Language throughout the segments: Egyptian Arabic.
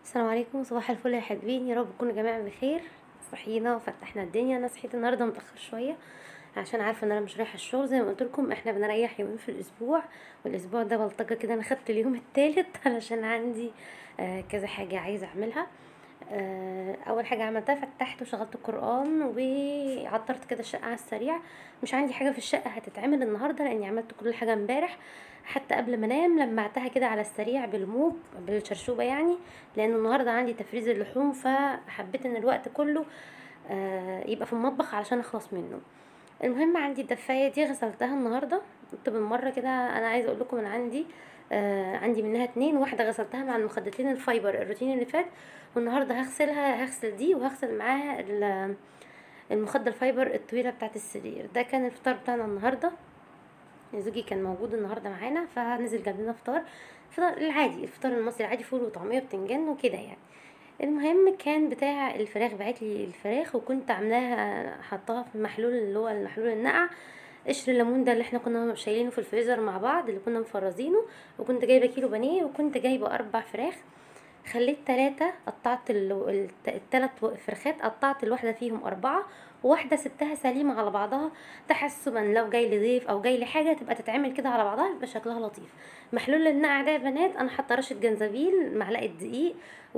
السلام عليكم صباح الفل يا حلوين يا رب تكونوا جميعا بخير صحينا وفتحنا الدنيا انا صحيت النهارده متاخر شويه عشان عارفه ان انا مش رايحه الشغل زي ما قلت لكم احنا بنريح يومين في الاسبوع والاسبوع ده بلطجه كده انا خدت اليوم الثالث علشان عندي آه كذا حاجه عايزه اعملها آه اول حاجه عملتها فتحت وشغلت القران وعطرت كده الشقه على السريع مش عندي حاجه في الشقه هتتعمل النهارده لاني عملت كل حاجه امبارح حتى قبل ما انام لمعتها كده على السريع بالموب بالشرشوبه يعني لان النهارده عندي تفريز اللحوم فحبيت ان الوقت كله آه يبقى في المطبخ علشان اخلص منه المهم عندي الدفايه دي غسلتها النهارده قلت بالمره كده انا عايزه اقول لكم ان عندي آه عندي منها اتنين واحده غسلتها مع المخدتين الفايبر الروتين اللي فات والنهارده هغسلها هغسل دي وهغسل معاها ال- المخده الفايبر الطويله بتاعت السرير ده كان الفطار بتاعنا النهارده زوجي كان موجود النهارده معانا فنزل جاب لنا فطار فطار العادي الفطار المصري العادي فول وطعميه وبتنجان وكده يعني المهم كان بتاع الفراخ بعت لي الفراخ وكنت عاملاها حطاها في محلول اللي هو المحلول النقع قشر الليمون ده اللي احنا كنا شايلينه في الفريزر مع بعض اللي كنا مفرزينه وكنت جايبه كيلو بانيه وكنت جايبه اربع فراخ خليت ثلاثة قطعت ال- الت- التلات فرخات قطعت الواحدة فيهم أربعة وواحدة سبتها سليمة على بعضها تحسبا لو جاي لي ضيف أو جاي لي حاجة تبقى تتعمل كده على بعضها يبقى شكلها لطيف محلول النقع ده يا بنات أنا حاطة رشة جنزبيل معلقة دقيق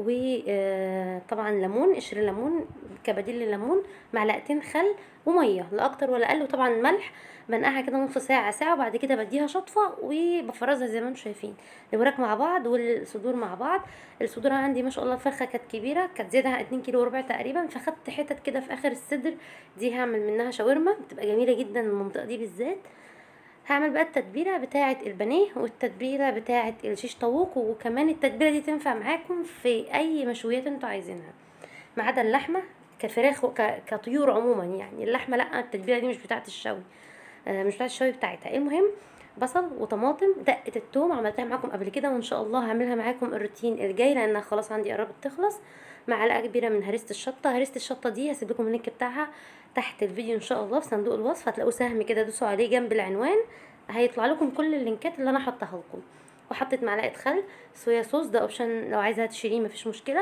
وطبعا ليمون قشر ليمون كبديل لليمون معلقتين خل ومية لا أكتر ولا أقل وطبعا ملح بنقعها كده نص ساعة ساعة وبعد كده بديها شطفة وبفرزها زي ما انتم شايفين الوراك مع بعض والصدور مع بعض الصدور عندي ما شاء الله الفرخه كانت كبيره كانت زياده عن 2 كيلو وربع تقريبا فخدت حتت كده في اخر الصدر دي هعمل منها شاورما بتبقى جميله جدا المنطقه دي بالذات هعمل بقى التتبيله بتاعه البانيه والتتبيله بتاعه الشيش طاووق وكمان التتبيله دي تنفع معاكم في اي مشويات انتوا عايزينها ما عدا اللحمه كفراخ وك- كطيور عموما يعني اللحمه لا التتبيله دي مش بتاعه الشوي آه، مش بتاعه الشوي بتاعتها المهم بصل وطماطم دقه التوم عملتها معاكم قبل كده وان شاء الله هعملها معاكم الروتين الجاي لانها خلاص عندي قربت تخلص معلقه كبيره من هريسه الشطه هريسه الشطه دي هسيب لكم اللينك بتاعها تحت الفيديو ان شاء الله في صندوق الوصف هتلاقوا سهم كده دوسوا عليه جنب العنوان هيطلع لكم كل اللينكات اللي انا حطاها لكم وحطيت معلقه خل صويا صوص ده اوبشن لو عايزه تشيليه مفيش مشكله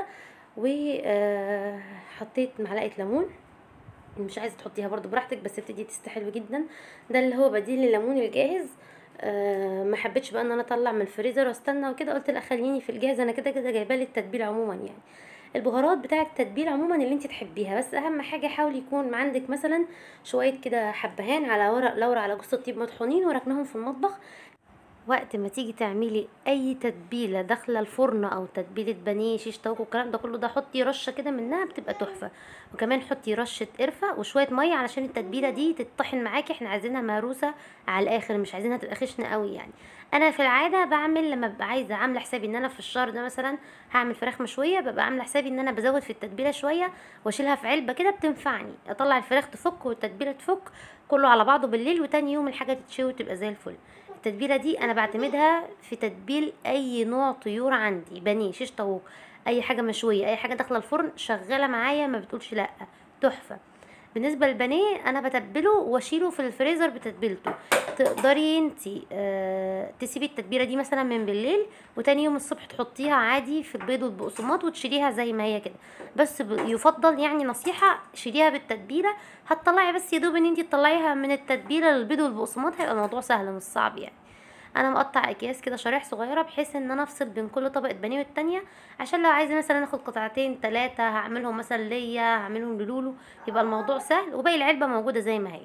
وحطيت معلقه ليمون مش عايزه تحطيها برضو براحتك بس بتدي تست حلو جدا ده اللي هو بديل الليمون الجاهز آه ما حبيتش بقى ان انا اطلع من الفريزر واستنى وكده قلت لا خليني في الجاهز انا كده كده جايبه لي التتبيله عموما يعني البهارات بتاعه التتبيله عموما اللي انت تحبيها بس اهم حاجه حاولي يكون عندك مثلا شويه كده حبهان على ورق لورا على جوز الطيب مطحونين وركناهم في المطبخ وقت ما تيجي تعملي اي تتبيله داخله الفرن او تتبيله بانيه شيش طاووق والكلام ده كله ده حطي رشه كده منها بتبقى تحفه وكمان حطي رشه قرفه وشويه ميه علشان التتبيله دي تتطحن معاكي احنا عايزينها مهروسه على الاخر مش عايزينها تبقى خشنه قوي يعني انا في العاده بعمل لما ببقى عايزه عامله حسابي ان انا في الشهر ده مثلا هعمل فراخ مشويه ببقى عامله حسابي ان انا بزود في التتبيله شويه واشيلها في علبه كده بتنفعني اطلع الفراخ تفك والتتبيله تفك كله على بعضه بالليل وتاني يوم الحاجه تتشوي وتبقى زي الفل التتبيله دي انا بعتمدها في تتبيل اي نوع طيور عندي بانيه شيش طاووق اي حاجه مشويه اي حاجه داخله الفرن شغاله معايا ما بتقولش لا تحفه بالنسبه للبانيه انا بتبله واشيله في الفريزر بتتبيلته تقدري انتي آه تسيبي التتبيله دي مثلا من بالليل وتاني يوم الصبح تحطيها عادي في البيض والبقسماط وتشيليها زي ما هي كده بس ب- يفضل يعني نصيحه شيليها بالتتبيله هتطلعي بس يا دوب ان انتي تطلعيها من التتبيله للبيض والبقسماط هيبقى الموضوع سهل مش صعب يعني انا مقطع اكياس كده شرايح صغيره بحيث ان انا افصل بين كل طبقه بانيه والتانيه عشان لو عايزه مثلا اخد قطعتين ثلاثه هعملهم مثلا ليا هعملهم للولو يبقى الموضوع سهل وباقي العلبه موجوده زي ما هي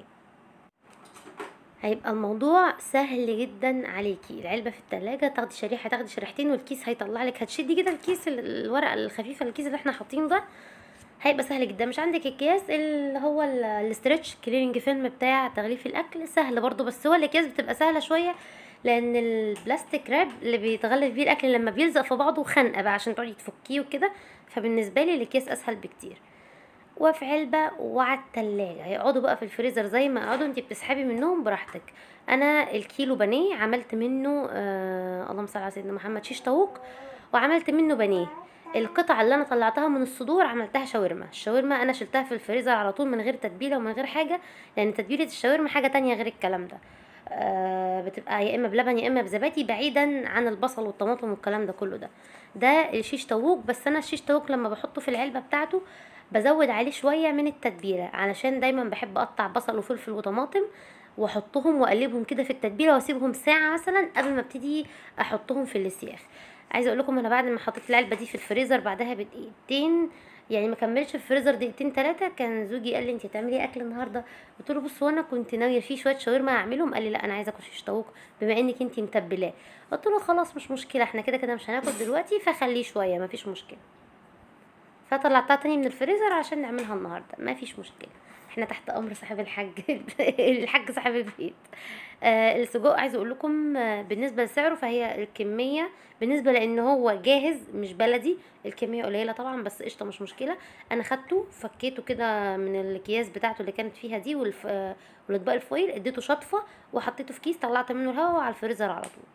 هيبقى الموضوع سهل جدا عليكي العلبه في التلاجة تاخدي شريحه تاخدي شريحتين والكيس هيطلع لك هتشدي كده الكيس ال- الورقه الخفيفه الكيس اللي احنا حاطينه ده هيبقى سهل جدا مش عندك اكياس اللي هو ال- الاسترتش كليننج فيلم بتاع تغليف الاكل سهل برضو بس هو الاكياس بتبقى سهله شويه لان البلاستيك راب اللي بيتغلف بيه الاكل لما بيلزق في بعضه خنقه بقى عشان تقعدي تفكيه وكده فبالنسبه لي الاكياس اسهل بكتير وفي علبه وعلى التلاجة هيقعدوا بقى في الفريزر زي ما قعدوا انتي بتسحبي منهم براحتك انا الكيلو بانيه عملت منه آه اللهم صل على سيدنا محمد شيش طاووق وعملت منه بانيه القطعة اللي انا طلعتها من الصدور عملتها شاورما الشاورما انا شلتها في الفريزر على طول من غير تتبيلة ومن غير حاجة لان تتبيلة الشاورما حاجة تانية غير الكلام ده آه بتبقى يا اما بلبن يا اما بزبادي بعيدا عن البصل والطماطم والكلام ده كله ده ده الشيش طاووق بس انا الشيش طاووق لما بحطه في العلبه بتاعته بزود عليه شويه من التتبيله علشان دايما بحب اقطع بصل وفلفل وطماطم واحطهم واقلبهم كده في التتبيله واسيبهم ساعه مثلا قبل ما ابتدي احطهم في السياخ عايزه اقول لكم انا بعد ما حطيت العلبه دي في الفريزر بعدها بدقيقتين يعني ما كملش في الفريزر دقيقتين ثلاثه كان زوجي قال لي انت هتعملي إيه اكل النهارده قلت له بص وانا كنت ناويه في شويه شاورما هعملهم قال لي لا انا عايزه اكل شيش طاووق بما انك انت متبلاه قلت له خلاص مش مشكله احنا كده كده مش هناكل دلوقتي فخليه شويه ما فيش مشكله فطلعتها تاني من الفريزر عشان نعملها النهارده ما فيش مشكله احنا تحت امر صاحب الحاج الحاج صاحب البيت آه السجق عايزه اقول لكم آه بالنسبه لسعره فهي الكميه بالنسبه لان هو جاهز مش بلدي الكميه قليله طبعا بس قشطه مش مشكله انا خدته فكيته كده من الاكياس بتاعته اللي كانت فيها دي والف... آه والاطباق الفويل اديته شطفه وحطيته في كيس طلعت منه الهواء على الفريزر على طول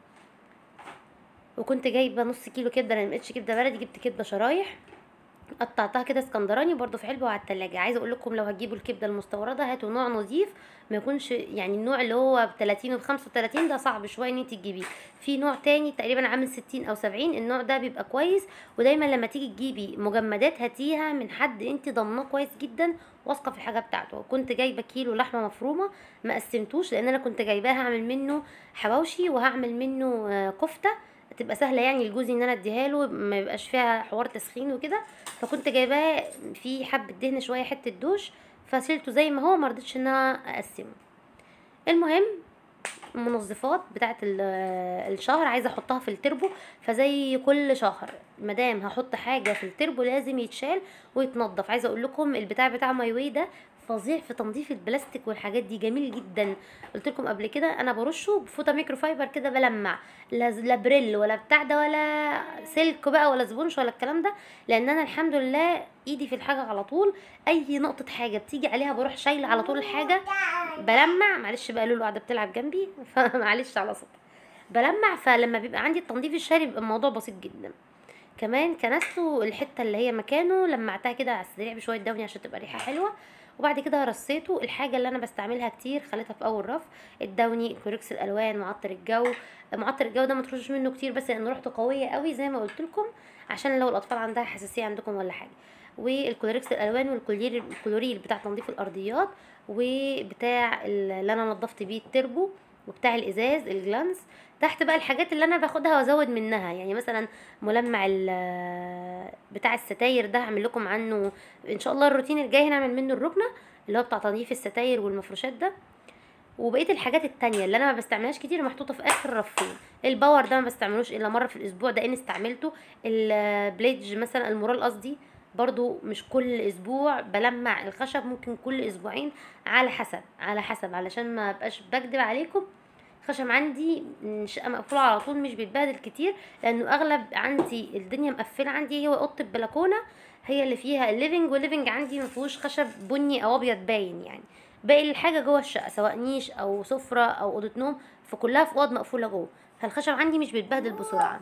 وكنت جايبه نص كيلو كبده لان ملقتش كبده بلدي جبت كبده شرايح قطعتها كده اسكندراني برضو في علبه وعلى التلاجة عايزه اقول لكم لو هتجيبوا الكبده المستورده هاتوا نوع نظيف ما يكونش يعني النوع اللي هو ب 30 وب 35 ده صعب شويه ان انت تجيبيه في نوع تاني تقريبا عامل 60 او 70 النوع ده بيبقى كويس ودايما لما تيجي تجيبي مجمدات هاتيها من حد انت ضمناه كويس جدا واثقه في الحاجه بتاعته كنت جايبه كيلو لحمه مفرومه ما قسمتوش لان انا كنت جايباها هعمل منه حواوشي وهعمل منه كفته تبقى سهله يعني لجوزي ان انا اديها له ما يبقاش فيها حوار تسخين وكده فكنت جايباه في حبه دهن شويه حته دوش فشيلته زي ما هو ما رضيتش ان انا اقسمه المهم المنظفات بتاعه الشهر عايزه احطها في التربو فزي كل شهر مادام هحط حاجه في التربو لازم يتشال ويتنضف عايزه اقول لكم البتاع بتاع مايوي ده فظيع في تنظيف البلاستيك والحاجات دي جميل جدا قلت لكم قبل كده انا برشه بفوطه ميكرو فايبر كده بلمع لا بريل ولا بتاع ده ولا سلك بقى ولا سبونش ولا الكلام ده لان انا الحمد لله ايدي في الحاجه على طول اي نقطه حاجه بتيجي عليها بروح شايله على طول الحاجه بلمع معلش بقى لولو قاعده بتلعب جنبي فمعلش على صوت بلمع فلما بيبقى عندي التنظيف الشهري بيبقى الموضوع بسيط جدا كمان كنسته الحته اللي هي مكانه لمعتها كده على السريع بشويه دوني عشان تبقى ريحه حلوه وبعد كده رصيته الحاجه اللي انا بستعملها كتير خليتها في اول رف الدوني كوركس الالوان معطر الجو معطر الجو ده ما تخرجوش منه كتير بس لان ريحته قويه قوي زي ما قلت لكم عشان لو الاطفال عندها حساسيه عندكم ولا حاجه والكلوركس الالوان والكلوريل الكلوريل بتاع تنظيف الارضيات وبتاع اللي انا نظفت بيه التربو وبتاع الازاز الجلانس تحت بقى الحاجات اللي انا باخدها وازود منها يعني مثلا ملمع بتاع الستاير ده هعمل لكم عنه ان شاء الله الروتين الجاي هنعمل منه الركنه اللي هو بتاع تنظيف الستاير والمفروشات ده وبقيه الحاجات التانية اللي انا ما بستعملهاش كتير محطوطه في اخر رفين الباور ده ما بستعملوش الا مره في الاسبوع ده ان استعملته البليدج مثلا المورال قصدي برضو مش كل اسبوع بلمع الخشب ممكن كل اسبوعين على حسب على حسب علشان ما بقاش بكدب عليكم الخشب عندي شقه مقفوله على طول مش بيتبهدل كتير لانه اغلب عندي الدنيا مقفله عندي هي اوضه البلكونه هي اللي فيها الليفنج والليفنج عندي ما فيهوش خشب بني او ابيض باين يعني باقي الحاجه جوه الشقه سواء نيش او سفره او اوضه نوم فكلها في اوض مقفوله جوه فالخشب عندي مش بيتبهدل بسرعه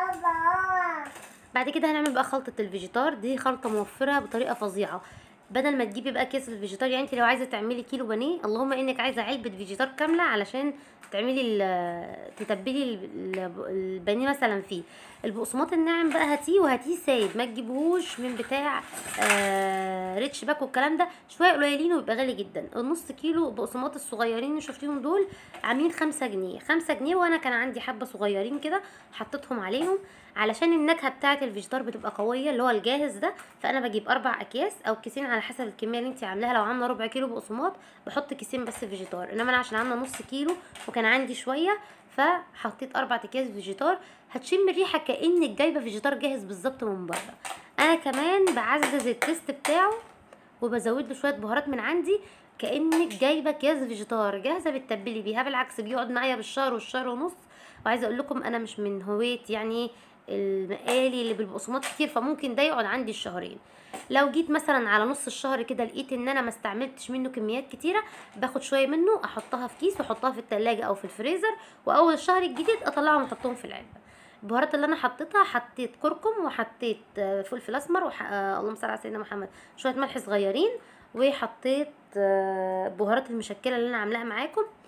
بعد كده هنعمل بقى خلطه الفيجيتار دي خلطه موفره بطريقه فظيعه بدل ما تجيبي بقى كيس الفيجيتار يعني انت لو عايزه تعملي كيلو بانيه اللهم انك عايزه علبه فيجيتار كامله علشان تعملي تتبلي البانيه مثلا فيه البقسماط الناعم بقى هاتيه وهاتيه سايب ما تجيبهوش من بتاع آه ريتش باك والكلام ده شويه قليلين ويبقى غالي جدا النص كيلو بقسماط الصغيرين اللي شفتيهم دول عاملين خمسة جنيه خمسة جنيه وانا كان عندي حبه صغيرين كده حطيتهم عليهم علشان النكهه بتاعه الفيجيتار بتبقى قويه اللي هو الجاهز ده فانا بجيب اربع اكياس او كيسين على حسب الكميه اللي انت عاملاها لو عامله ربع كيلو بقسماط بحط كيسين بس فيجيتار انما انا عشان عامله نص كيلو وكان عندي شويه فحطيت اربع اكياس فيجيتار هتشم الريحه كانك جايبه فيجيتار جاهز بالظبط من بره انا كمان بعزز التيست بتاعه وبزود له شويه بهارات من عندي كانك جايبه اكياس فيجيتار جاهزه بتتبلي بيها بالعكس بيقعد معايا بالشهر والشهر ونص وعايزه اقول لكم انا مش من هوايه يعني المقالي اللي بالبقسماط كتير فممكن ده يقعد عندي الشهرين لو جيت مثلا على نص الشهر كده لقيت ان انا ما استعملتش منه كميات كتيره باخد شويه منه احطها في كيس واحطها في التلاجة او في الفريزر واول الشهر الجديد اطلعهم واحطهم في العلبه البهارات اللي انا حطيتها حطيت كركم وحطيت فلفل اسمر وح... آه اللهم صل على سيدنا محمد شويه ملح صغيرين وحطيت آه بهارات المشكله اللي انا عاملاها معاكم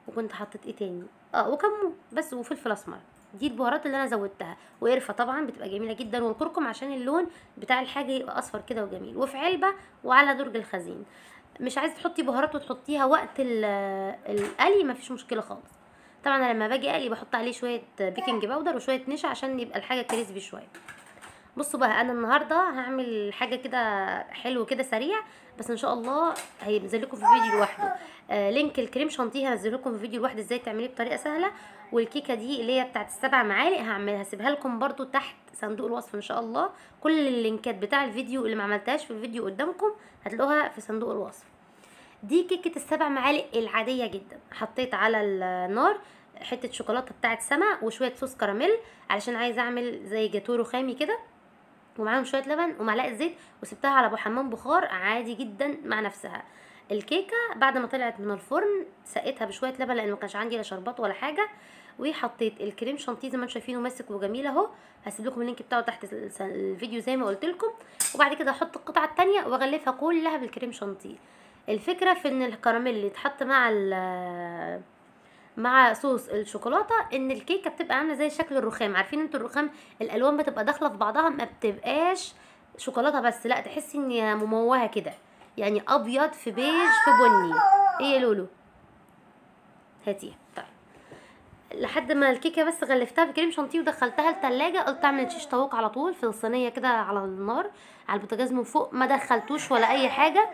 وكنت حطيت ايه تاني اه وكمون بس وفلفل اسمر دي البهارات اللي انا زودتها وقرفه طبعا بتبقى جميله جدا والكركم عشان اللون بتاع الحاجه يبقى اصفر كده وجميل وفي علبه وعلى درج الخزين مش عايزه تحطي بهارات وتحطيها وقت ال- القلي مفيش مشكله خالص طبعا انا لما باجي اقلي بحط عليه شويه بيكنج باودر وشويه نشا عشان يبقى الحاجه كريسبي شويه بصوا بقى انا النهارده هعمل حاجه كده حلو كده سريع بس ان شاء الله هينزل لكم في فيديو لوحده آه لينك الكريم شانتيه هنزل لكم في فيديو لوحده ازاي تعمليه بطريقه سهله والكيكه دي اللي هي بتاعت السبع معالق هعملها هسيبها لكم برضو تحت صندوق الوصف ان شاء الله كل اللينكات بتاع الفيديو اللي ما عملتهاش في الفيديو قدامكم هتلاقوها في صندوق الوصف دي كيكه السبع معالق العاديه جدا حطيت على النار حته شوكولاته بتاعت سما وشويه صوص كراميل علشان عايزه اعمل زي جاتو رخامي كده ومعاهم شويه لبن ومعلقه زيت وسبتها على ابو حمام بخار عادي جدا مع نفسها الكيكه بعد ما طلعت من الفرن سقيتها بشويه لبن لان ما كانش عندي لا شربات ولا حاجه وحطيت الكريم شانتيه زي ما انتم شايفينه ماسك وجميل اهو هسيب لكم اللينك بتاعه تحت الس- الفيديو زي ما قلت لكم وبعد كده احط القطعه التانية واغلفها كلها بالكريم شانتيه الفكره في ان الكراميل اللي يتحط مع ال مع صوص الشوكولاته ان الكيكه بتبقى عامله زي شكل الرخام عارفين انتوا الرخام الالوان بتبقى داخله في بعضها ما بتبقاش شوكولاته بس لا تحسي ان هي مموهه كده يعني ابيض في بيج في بني ايه يا لولو هاتيها طيب لحد ما الكيكه بس غلفتها بكريم شانتيه ودخلتها التلاجة قلت اعمل شيش طاووق على طول في الصينيه كده على النار على البوتاجاز من فوق ما دخلتوش ولا اي حاجه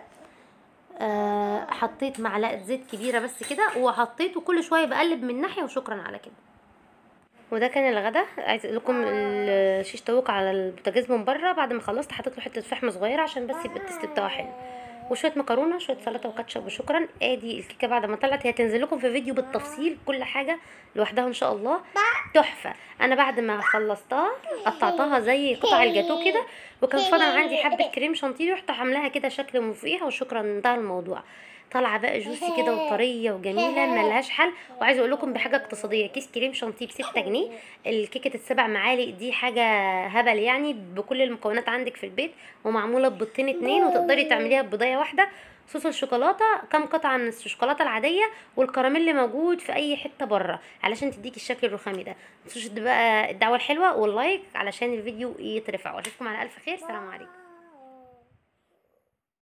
آه حطيت معلقه زيت كبيره بس كده وحطيته كل شويه بقلب من ناحيه وشكرا على كده وده كان الغدا عايز اقول لكم الشيش طاووق على البوتاجاز من بره بعد ما خلصت حطيت له حته فحم صغيره عشان بس يبقى التست بتاعه حلو وشويه مكرونه شويه سلطه وكاتشب وشكرا ادي الكيكه بعد ما طلعت هي تنزل لكم في فيديو بالتفصيل كل حاجه لوحدها ان شاء الله تحفه انا بعد ما خلصتها قطعتها زي قطع الجاتو كده وكان فاضل عندي حبه كريم شانتيه رحت عاملاها كده شكل من فوقيها وشكرا انتهى الموضوع طالعه بقى جوسي كده وطريه وجميله ملهاش حل وعايزه اقول لكم بحاجه اقتصاديه كيس كريم شانتيه ب 6 جنيه الكيكه السبع معالق دي حاجه هبل يعني بكل المكونات عندك في البيت ومعموله ببيضتين اتنين وتقدري تعمليها ببضايه واحده صوص الشوكولاته كام قطعه من الشوكولاته العاديه والكراميل موجود في اي حته بره علشان تديكي الشكل الرخامي ده متنسوش بقى الدعوه الحلوه واللايك علشان الفيديو يترفع واشوفكم على الف خير سلام عليكم